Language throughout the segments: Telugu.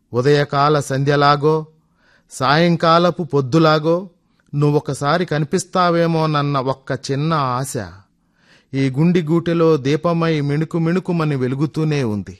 ఉదయకాల సంధ్యలాగో సాయంకాలపు పొద్దులాగో నువ్వొకసారి కనిపిస్తావేమోనన్న ఒక్క చిన్న ఆశ ఈ గుండి గూటిలో దీపమై మిణుకు మిణుకుమని వెలుగుతూనే ఉంది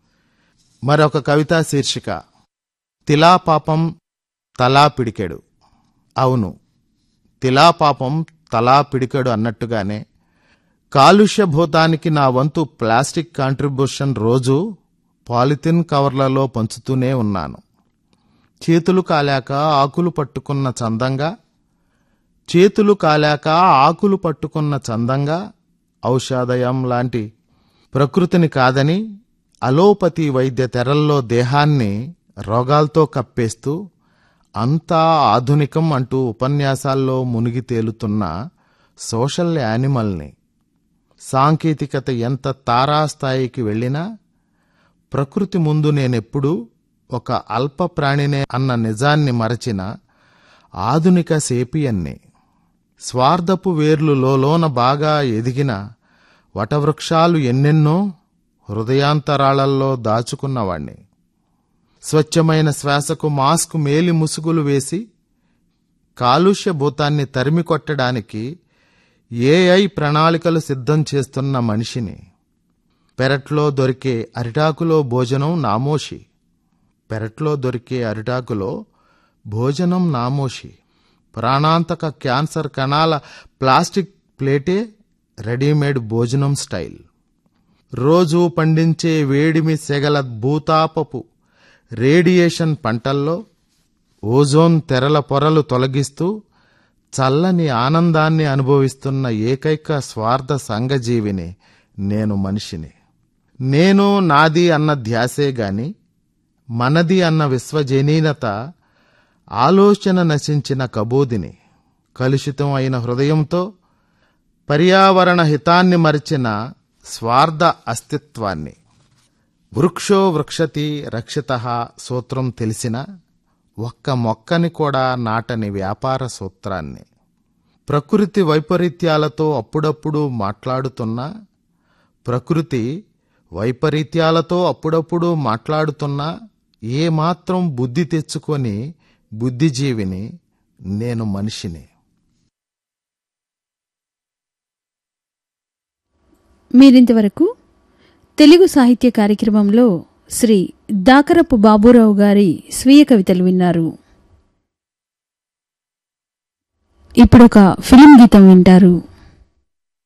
మరొక కవితా శీర్షిక తిలా పాపం తలా పిడికెడు అవును తిలా పాపం తలా పిడికెడు అన్నట్టుగానే కాలుష్య భూతానికి నా వంతు ప్లాస్టిక్ కాంట్రిబ్యూషన్ రోజు పాలిథిన్ కవర్లలో పంచుతూనే ఉన్నాను చేతులు కాలాక ఆకులు పట్టుకున్న చందంగా చేతులు కాలాక ఆకులు పట్టుకున్న చందంగా ఔషధయం లాంటి ప్రకృతిని కాదని అలోపతి వైద్య తెరల్లో దేహాన్ని రోగాలతో కప్పేస్తూ అంతా ఆధునికం అంటూ ఉపన్యాసాల్లో మునిగి తేలుతున్న సోషల్ యానిమల్ని సాంకేతికత ఎంత తారాస్థాయికి వెళ్ళినా ప్రకృతి ముందు నేనెప్పుడూ ఒక అల్ప ప్రాణినే అన్న నిజాన్ని మరచిన ఆధునిక సేపియన్ని స్వార్థపు వేర్లు లోలోన బాగా ఎదిగిన వటవృక్షాలు ఎన్నెన్నో హృదయాంతరాళల్లో దాచుకున్నవాణ్ణి స్వచ్ఛమైన శ్వాసకు మాస్క్ మేలి ముసుగులు వేసి కాలుష్య భూతాన్ని తరిమి కొట్టడానికి ఏఐ ప్రణాళికలు సిద్ధం చేస్తున్న మనిషిని పెరట్లో దొరికే అరిటాకులో భోజనం నామోషి పెరట్లో దొరికే అరిటాకులో భోజనం నామోషి ప్రాణాంతక క్యాన్సర్ కణాల ప్లాస్టిక్ ప్లేటే రెడీమేడ్ భోజనం స్టైల్ రోజూ పండించే వేడిమి సెగల భూతాపపు రేడియేషన్ పంటల్లో ఓజోన్ తెరల పొరలు తొలగిస్తూ చల్లని ఆనందాన్ని అనుభవిస్తున్న ఏకైక స్వార్థ సంఘజీవిని నేను మనిషిని నేను నాది అన్న ధ్యాసే గాని మనది అన్న విశ్వజనీనత ఆలోచన నశించిన కబోదిని కలుషితం అయిన హృదయంతో పర్యావరణ హితాన్ని మరిచిన స్వార్థ అస్తిత్వాన్ని వృక్షో వృక్షతి రక్షిత సూత్రం తెలిసిన ఒక్క మొక్కని కూడా నాటని వ్యాపార సూత్రాన్ని ప్రకృతి వైపరీత్యాలతో అప్పుడప్పుడు మాట్లాడుతున్నా ప్రకృతి వైపరీత్యాలతో అప్పుడప్పుడు మాట్లాడుతున్నా ఏమాత్రం బుద్ధి తెచ్చుకొని బుద్ధిజీవిని నేను మనిషిని మీరింతవరకు తెలుగు సాహిత్య కార్యక్రమంలో శ్రీ దాకరపు బాబురావు గారి స్వీయ కవితలు విన్నారు ఇప్పుడొక ఫిలిం గీతం వింటారు